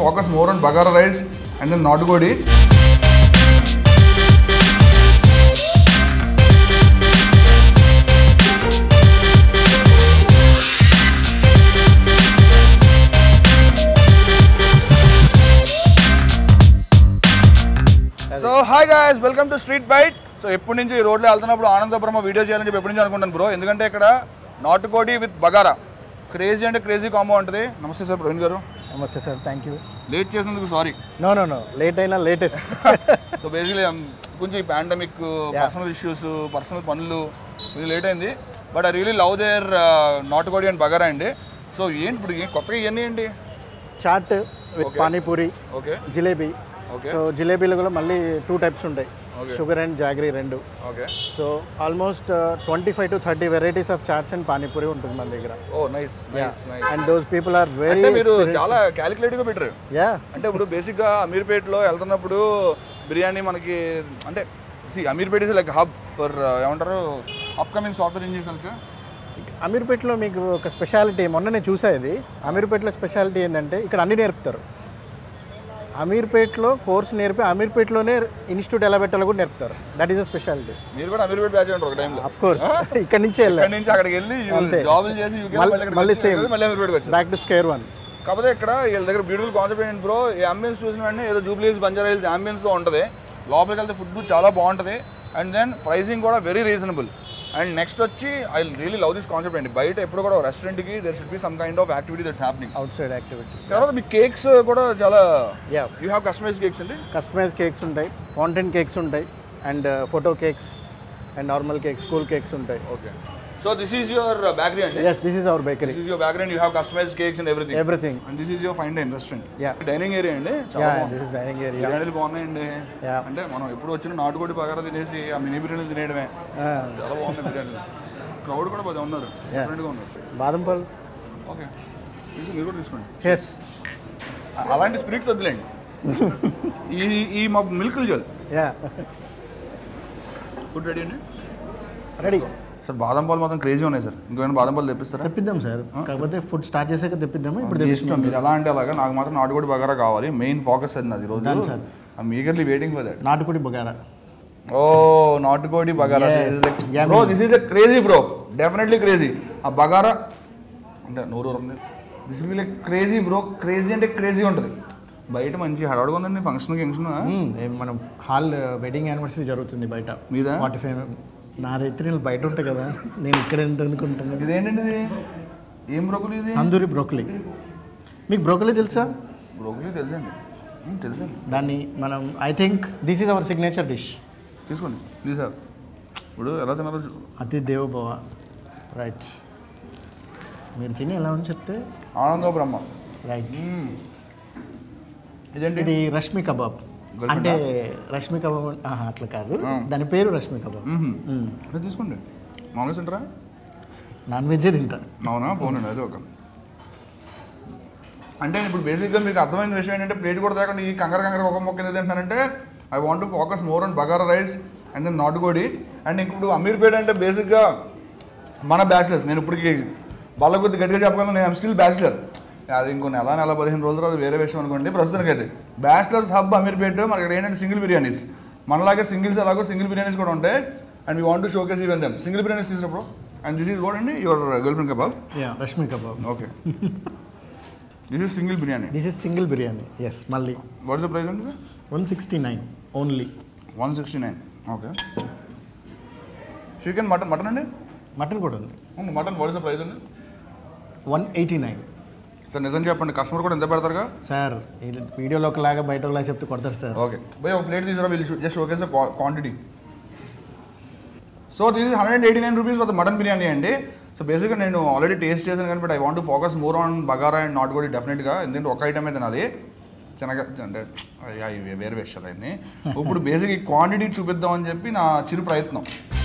focus more on bagara rice and then నాటుకోడి so hi guys welcome to street bite so ఎప్పటి నుంచి ఈ రోడ్లో వెళ్తున్నప్పుడు ఆనందపురం వీడియో చేయాలని చెప్పి ఎప్పటి నుంచి అనుకుంటాను బ్రో ఎందుకంటే ఇక్కడ నాటుకోడి విత్ బగారా క్రేజీ అంటే క్రేజీ కాంబో ఉంటుంది నమస్తే సార్ ప్రవీణ్ గారు నమస్తే సార్ థ్యాంక్ యూ లేట్ చేసినందుకు sorry no no no late అయినా లేటెస్ట్ సో బేసిక్లీ కొంచెం ఈ పాండమిక్ పర్సనల్ ఇష్యూస్ పర్సనల్ పనులు కొంచెం లేట్ అయింది but I really love their నాటుకోడి అండ్ బగారా అండి సో ఏంటి ఇప్పుడు ఏం కొత్తగా ఇవన్నీ ఏంటి chat with panipuri okay jalebi Okay. So జిలేబీలు కూడా మళ్ళీ టూ టైప్స్ ఉంటాయి షుగర్ అండ్ జాగరీ రెండు okay so almost twenty five to thirty varieties of chats and panipuri ఉంటుంది మన దగ్గర oh nice nice nice and those people are very అంటే మీరు చాలా క్యాలిక్యులేటివ్గా పెట్టారు యా అంటే ఇప్పుడు బేసిక్గా అమీర్పేట్లో వెళ్తున్నప్పుడు బిర్యానీ మనకి అంటే see Ameerpet is like hub for ఏమంటారు అప్కమింగ్ సాఫ్ట్వేర్ ఇంజనీర్స్ అమీర్పేటలో మీకు ఒక స్పెషాలిటీ మొన్న నేను చూసా ఇది అమీర్పేటలో స్పెషాలిటీ ఏంటంటే ఇక్కడ అన్ని నేర్పుతారు అమీర్పేట్లో కోర్స్ నేర్పి అమీర్పేట్లోనే ఇన్స్టిట్యూట్ ఎలా పెట్టాలో కూడా నేర్పుతారు దట్ ఈస్ అ స్పెషాలిటీ మీరు కూడా అమీర్పేట్ బ్యాచ్ ఉంటారు ఒక టైంలో అఫ్ కోర్స్ ఇక్కడ నుంచి వెళ్ళాం అక్కడి నుంచి అక్కడికి వెళ్ళి అంతే. జాబులు చేసి UK మళ్ళీ- మళ్ళీ ఇక్కడికి మళ్ళీ వచ్చి same. మళ్ళీ అమీర్పేట్కి వచ్చారు బ్యాక్ టు స్కేర్ వన్ కాకపోతే ఇక్కడ వీళ్ళ దగ్గర బ్యూటిఫుల్ కాన్సెప్ట్ ఏంటి బ్రో ఈ అంబియన్స్ చూసిన వెంటనే ఏదో జూబ్లీ హిల్స్ బంజారా హిల్స్ అంబియన్స్తో ఉంటుంది లోపలికి వెళ్తే ఫుడ్ చాలా బాగుంటుంది అండ్ దెన్ ప్రైసింగ్ కూడా వెరీ రీజనబుల్ అండ్ నెక్స్ట్ వచ్చి I really love this concept అండి బయట ఎప్పుడు కూడా రెస్టారెంట్కి there should be some kind of activity that's happening outside activity తర్వాత మీ కేక్స్ కూడా చాలా ya you have customize cakes అండి కస్టమైజ్ కేక్స్ ఉంటాయి ఫౌంటైన్ కేక్స్ ఉంటాయి and photo cakes and normal cakes cool cakes ఉంటాయి okay so this is your bakery అండి yes this is our bakery this is your bakery and you have customize cakes and everything everything and this is your fine dine restaurant Yeah. Dining area అండి చాలా yeah బాగుంది this is dining area బిర్యానీలు బాగున్నాయండి Yeah. అంటే మనం ఎప్పుడు వచ్చిన నాటుకోడి పగారా తినేసి ఆ మినీ బిర్యానీలు తినేయడమే చాలా బాగుంది బిర్యానీలు క్రౌడ్ కూడా బాగా ఉన్నారు డిఫరెంట్గా ఉన్నారు బాదం పాలు ఓకే తీసి మీరు కూడా తీసుకోండి షేర్స్ అ- అలాంటి స్పిరిట్స్ వద్దులేండి ఈ ఈ మా మిల్క్లు చాలు యా ఫుడ్ రెడీ అండి రెడీ సార్ బాదం పాలు మాత్రం క్రేజీ ఉన్నాయి సార్ ఇంకేమైనా బాదం పాలు తెప్పిస్తారా తెప్పిద్దాం సార్ కాకపోతే ఫుడ్ స్టార్ట్ చేసాక తెప్పిద్దాము ఇప్పుడు మీ ఇష్టం మీరు ఎలా అంటే అలాగా నాకు మాత్రం నాటుకోడి బగారా కావాలి మెయిన్ ఫోకస్ అది నాది ఈరోజు Done, sir. I'm eagerly waiting for that natukodi bagara oh natukodi bagara Yes, yummy. Bro this is crazy bro definitely crazy ఆ బగారా అంటే నూరు ఉంది this will crazy bro crazy అంటే క్రేజీ ఉంటుంది బయట మంచి హడావుడిగా ఉందండి ఫంక్షన్ ఫంక్షన్ మ్మ్, ఏం మనం హాల్ వెడ్డింగ్ యానివర్సరీ జరుగుతుంది బయట మీదా ఫార్టీ ఫైవ్ నాదైతే నేను బయట ఉంటాయి కదా నేను ఇక్కడ ఎంత అనుకుంటాను ఇదేంటండి ఇది ఏం బ్రోకులు ఇది తందూరి బ్రోకలీ మీకు బ్రోకలీ తెలుసా బ్రోకులు తెలుసండి మ్మ్, తెలుసండి దాన్ని మనం I think this is our signature dish తీసుకోండి ప్లీజ్ సార్ ఇప్పుడు ఎలా తిన్నారో చూ- అతి దేవభవ రైట్ మీరు తిని ఎలా ఉంది చెప్తే ఆనందో బ్రహ్మ రైట్ మ్మ్. ఇదేంటి ఇది రష్మి కబాబ్ Girlfriend అంటే రష్మి కబాబ్ ఆహా, అట్లా కాదు ఆ. దాని పేరు రష్మి కబాబ్ మ్మ్. మ్మ్. ఇది తీసుకోండి మామూలుగా తింటారా నాన్ వెజ్జే తింటా అవునా పోనండి అది ఒక అంటే ఇప్పుడు బేసిక్గా మీకు అర్థమైన విషయం ఏంటంటే ప్లేట్ కూడా తేకుండా ఈ కంగారు కంగారు ఒక మొక్క ఎందుకు తింటానంటే I want to focus more on bagara rice and then natukodi and ఇప్పుడు అమీర్పేట అంటే బేసిక్గా మన బ్యాచిలర్స్ నేను ఇప్పటికి వాళ్ళ కొద్ది గట్టిగా చెప్పగలను నేను స్టిల్ బ్యాచిలర్ అది ఇంకో నెల నెల పదిహేను రోజుల తర్వాత వేరే విషయం అనుకోండి ప్రస్తుతానికి అయితే బ్యాచిలర్స్ హబ్ అమీర్పేట మనకి ఇక్కడ ఏంటంటే సింగిల్ బిర్యానీస్ మనలాగే సింగిల్స్ అలాగో సింగిల్ బిర్యానీస్ కూడా ఉంటాయి and we want to showcase even them single biryanis తీసినప్పుడు అండ్ దిస్ ఈజ్ వాట్ అండి your girlfriend kebab yeah Rashmi kebab okay this is single biryani this is single biryani yes మళ్ళీ వాట్ ఇస్ ద ప్రైస్ అండి one sixty nine only one sixty nine okay chicken mutton mutton అండి mutton కూడా ఉంది mutton what is the price అండి one eighty nine sir నిజం చెప్పండి customer కూడా ఎంత పెడతారుగా సార్ ఇది వీడియోలో ఒకలాగా బయట ఒకలాగా చెప్తే కొడతారు సార్ ఓకే భయ్ ఒక ప్లేట్ తీసుకురా వీళ్ళు just showcase quantity so this is hundred eighty nine rupees for mutton biryani అండి సో బేసిక్గా నేను ఆల్రెడీ టేస్ట్ చేశాను కానీ but I want focus more on bagara and నాట్ కూడా డెఫినెట్గా ఎందుకంటే ఒక ఐటమే తినాలి చిన్నగా అంటే అయ్యా, ఇవి వేరే విషయాలు అన్నీ ఇప్పుడు బేసిక్ ఈ క్వాంటిటీ చూపిద్దాం అని చెప్పి నా చిరు ప్రయత్నం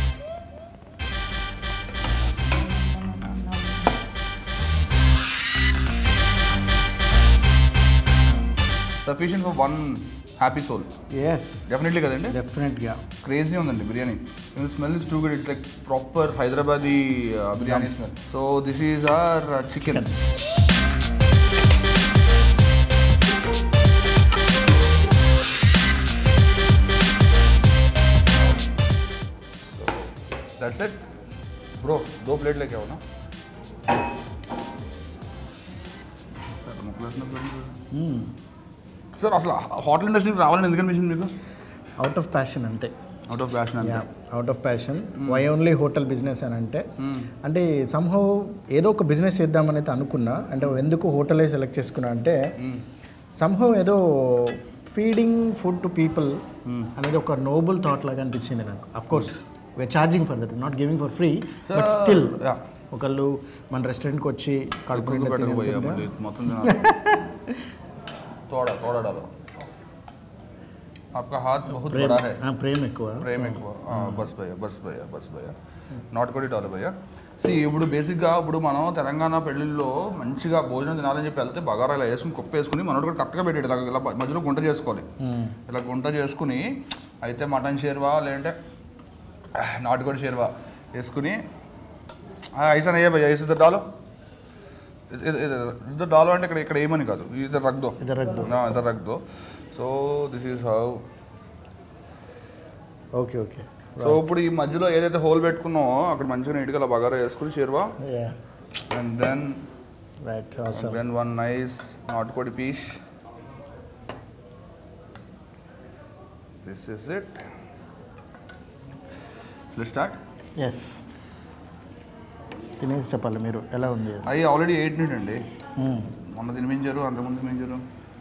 sufficient for one happy soul yes definitely కదండి డెఫినెట్గా క్రేజీ ఉందండి biryani smell is too good it's like proper Hyderabadi biryani smell so this is our chicken Chicken. Plate लेके आओ ना సార్ అసలు హోటల్ ఇండస్ట్రీకి రావాలని ఎందుకు అనిపించింది మీకు అవుట్ ఆఫ్ ప్యాషన్ అంతే అవుట్ ఆఫ్ ప్యాషన్ అంతే out of passion why only hotel business అని అంటే అంటే సంహౌ ఏదో ఒక బిజినెస్ చేద్దామని అయితే అనుకున్నా అంటే ఎందుకు హోటలే సెలెక్ట్ చేసుకున్నా అంటే సంహౌ ఏదో ఫీడింగ్ ఫుడ్ టు పీపుల్ అనేది ఒక నోబుల్ థాట్ లాగా అనిపించింది నాకు of course we charging for that not giving for free but still yeah. ఒకళ్ళు మన రెస్టారెంట్కి వచ్చి కడుపు कुक నిండా बैठो भैया తినేందుకు मुझे మొత్తం తినాలి थोड़ा थोड़ा डालो आपका हाथ बहुत ప్రేమ बड़ा है ఆ, ప్రేమ ఎక్కువ ప్రేమ ఎక్కువ ఆ, బస్ భయ్య బస్ భయ్య బస్ భయ్య నాట్ కొడి డాల్ భయ్య సి ఇప్పుడు బేసిక్గా ఇప్పుడు మనం తెలంగాణ పెళ్ళిళ్ళలో మంచిగా భోజనం తినాలని చెప్పి వెళ్తే బగారా ఇలా వేసుకుని కుప్ప వేసుకుని మనోడు కూడా కరెక్ట్గా పెట్టాడు ఇలా ఇలా మధ్యలో గుంట చేసుకోవాలి మ్మ్. ఇలా గుంట చేసుకుని అయితే మటన్ షేర్వా లేదంటే నాటుకోడి షేర్వా వేసుకుని ఐసా అయ్యే భయ్య ఐసు ఇద్దరు డాలో ఇ- ఇ- ఇ- ఇద్దరు డాలో అంటే ఇక్కడ ఇక్కడ ఏమని కాదు ఇద్దరు రగ్దో ఇద్దరు రఖ్ దో. ఇద్దరు రగ్దో so this is how okay okay so ఇప్పుడు ఈ మధ్యలో ఏదైతే హోల్ పెట్టుకున్నామో అక్కడ మంచిగా నీట్గా అలా బగారా వేసుకుని చేరువా అండ్ దెన్ రైట్ అవసరం then one nice natukodi piece this is it start yes తినేసి చెప్పాలి మీరు ఎలా ఉంది అవి ఆల్రెడీ ఎయిట్ మినిట్ అండి మ్మ్. మొన్న తినిపించారు అంతకుముందు తినిపించారు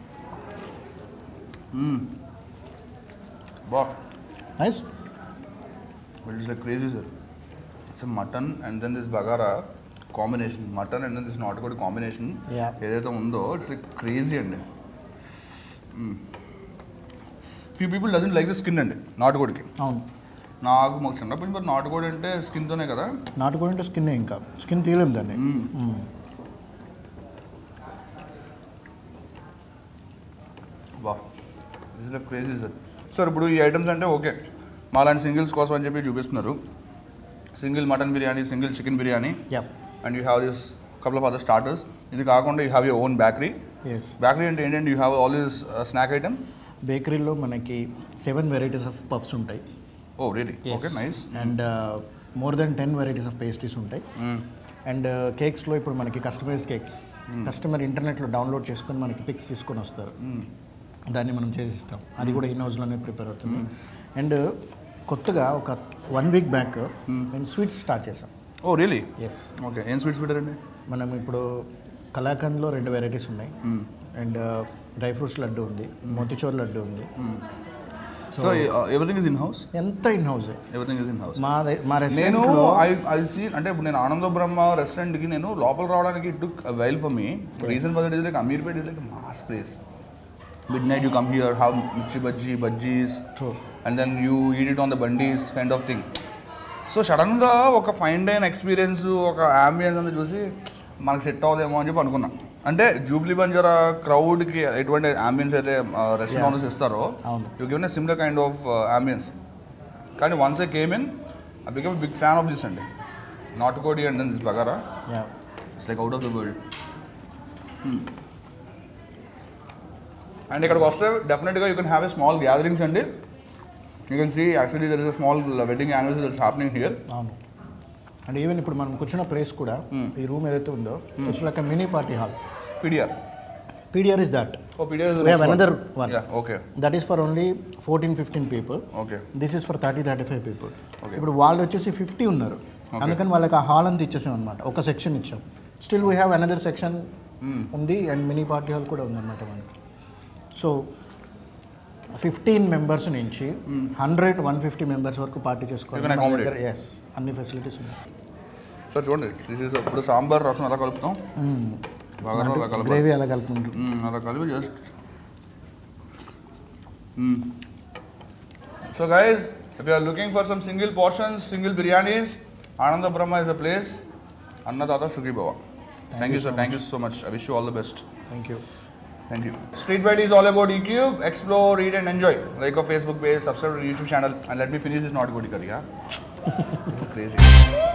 మ్మ్. బా nice But it's like crazy, sir. It's a mutton and then this bagara combination. Mutton and then this నాటుకోడి combination. Yeah. ఏదైతే ఉందో ఇట్స్ లైక్ క్రేజీ అండి few people doesn't like the skin అండి నాటుకోడికి అవును నాకు మాకు చిన్నప్పటి నుంచి మరి నాటుకోడి అంటే స్కిన్తోనే కదా నాటుకోడి అంటే స్కిన్ ఇంకా స్కిన్ తీయలేము దాన్ని మ్మ్. మ్మ్. వా it's like crazy sir sir ఇప్పుడు ఈ ఐటమ్స్ అంటే ఓకే మాలాంటి సింగిల్స్ కోసం అని చెప్పి చూపిస్తున్నారు single mutton biryani single chicken biryani yeah and you have this couple of other starters ఇది కాకుండా you have your own bakery yes bakery అంటే ఏంటంటే you have all this snack item బేకరీలో మనకి సెవెన్ వెరైటీస్ ఆఫ్ పఫ్స్ ఉంటాయి oh really okay nice and more then ten varieties of pastries ఉంటాయి and కేక్స్లో ఇప్పుడు మనకి కస్టమైజ్డ్ కేక్స్ కస్టమర్ ఇంటర్నెట్లో డౌన్లోడ్ చేసుకొని మనకి పిక్స్ తీసుకొని వస్తారు దాన్ని మనం చేసిస్తాం అది కూడా ఇన్ హౌస్లోనే ప్రిపేర్ అవుతుంది అండ్ కొత్తగా ఒక వన్ వీక్ బ్యాక్ నేను స్వీట్స్ స్టార్ట్ చేసాం ఓ రియలీ ఎస్ ఓకే ఏం స్వీట్స్ పెట్టారండి మనం ఇప్పుడు కలాకండ్లో రెండు వెరైటీస్ ఉన్నాయి అండ్ డ్రై ఫ్రూట్స్ లడ్డు ఉంది మోతిచూర్ లడ్డు ఉంది so everything is in house ఎంత in house everything is in house మా దే- మా నేను రెస్టారెంట్లో ఐ ఐ సీ అంటే ఇప్పుడు నేను ఆనంద బ్రహ్మ రెస్టారెంట్కి నేను లోపల రావడానికి it took while for me reason for that is like Ameerpet is like mass place midnight you come here have mirchi bajji bajjis True. And then you eat it on the bandis kind of thing so సడన్గా ఒక fine dine experience ఒక ambience అంతా చూసి మనకు set అవ్వదేమో అని చెప్పి అనుకున్నా అంటే జూబ్లీ బంజారా క్రౌడ్కి ఎటువంటి అంబియన్స్ అయితే రెస్టారెంట్స్ ఇస్తారో అవును. You given a similar kind of ambience కానీ once I came in I become big fan of this అండి natukodi and then this bagara yeah it's like out of the world and ఇక్కడికి వస్తే డెఫినెట్గా you can have a small gatherings అండి you can see actually there is a small wedding anniversary that's happening here అవును and even ఇప్పుడు మనం కూర్చున్న place కూడా ఈ రూమ్ ఏదైతే ఉందో it's like mini party hall PDR PDR is that oh PDR We have another one. Okay that is for only fourteen fifteen people okay this is for thirty thirty five people Okay. ఇప్పుడు వాళ్ళు వచ్చేసి fifty ఉన్నారు అందుకని వాళ్ళకి ఆ hall అంతా ఇచ్చేసాం అనమాట ఒక సెక్షన్ ఇచ్చాం still we have another section ఉంది అండ్ మినీ పార్టీ హాల్ కూడా ఉందన్నమాట మనకి సో ఫిఫ్టీన్ మెంబర్స్ నుంచి హండ్రెడ్ వన్ ఫిఫ్టీ మెంబర్స్ వరకు పార్టీ You can చేసుకోవాలి accommodate. ఎస్ అన్ని ఫెసిలిటీస్ ఉన్నాయి సార్ చూడండి దిస్ ఇస్ ఇప్పుడు సాంబార్ రసం ఎలా కలుపుతాం బాగా అలా కలపాలి గ్రేవీ అలా కలుపుకుంటాం Mm, అలా కలిపి just so guys if you are looking for some single portions single biryanis Ananda Brahma is the place అన్నదాత సుఖీ భవ thank you sir thank you so much I wish you all the best thank you thank you street bite is all about YouTube explore read and enjoy like a Facebook page subscribe YouTube channel and let me finish is not good కరియా crazy